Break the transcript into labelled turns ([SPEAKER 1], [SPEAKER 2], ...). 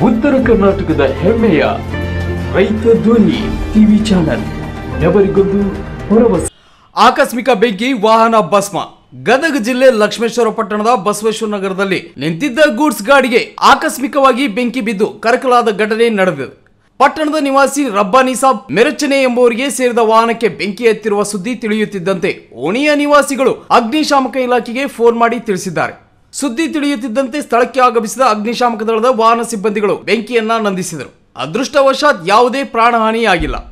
[SPEAKER 1] ಉತ್ತರ ಕರ್ನಾಟಕದ ಹೆಮ್ಮೆಯ ರೈತ ಧ್ವನಿ ಟಿವಿ ಚಾನಲ್ ಎವರಿಗೊಂದು ಭರವಸೆ
[SPEAKER 2] ಆಕಸ್ಮಿಕ ಬೆಂಕಿ ವಾಹನ ಭಸ್ಮ ಗದಗ ಜಿಲ್ಲೆ ಲಕ್ಷ್ಮೇಶ್ವರ ಪಟ್ಟಣದ ಬಸವೇಶ್ವರ ನಗರದಲ್ಲಿ ನಿಂತಿದ್ದ ಗೂಡ್ಸ್ ಗಾಡಿಗೆ ಆಕಸ್ಮಿಕವಾಗಿ ಬೆಂಕಿ ಬಿದ್ದು ಕರಕಲಾದ ಘಟನೆ ನಡೆದಿದೆ ಪಟ್ಟಣದ ನಿವಾಸಿ ರಬ್ಬಾನಿ ಸಾಬ್ ಮೆರಚನೆ ಎಂಬುವರಿಗೆ ಸೇರಿದ ವಾಹನಕ್ಕೆ ಬೆಂಕಿ ಎತ್ತಿರುವ ಸುದ್ದಿ ತಿಳಿಯುತ್ತಿದ್ದಂತೆ ಓಣಿಯ ನಿವಾಸಿಗಳು ಅಗ್ನಿಶಾಮಕ ಇಲಾಖೆಗೆ ಫೋನ್ ಮಾಡಿ ತಿಳಿಸಿದ್ದಾರೆ ಸುದ್ದಿ ತಿಳಿಯುತ್ತಿದ್ದಂತೆ ಸ್ಥಳಕ್ಕೆ ಆಗಮಿಸಿದ ಅಗ್ನಿಶಾಮಕ ದಳದ ವಾಹನ ಸಿಬ್ಬಂದಿಗಳು ಬೆಂಕಿಯನ್ನ ನಂದಿಸಿದರು ಅದೃಷ್ಟವಶಾತ್ ಯಾವುದೇ ಪ್ರಾಣಹಾನಿಯಾಗಿಲ್ಲ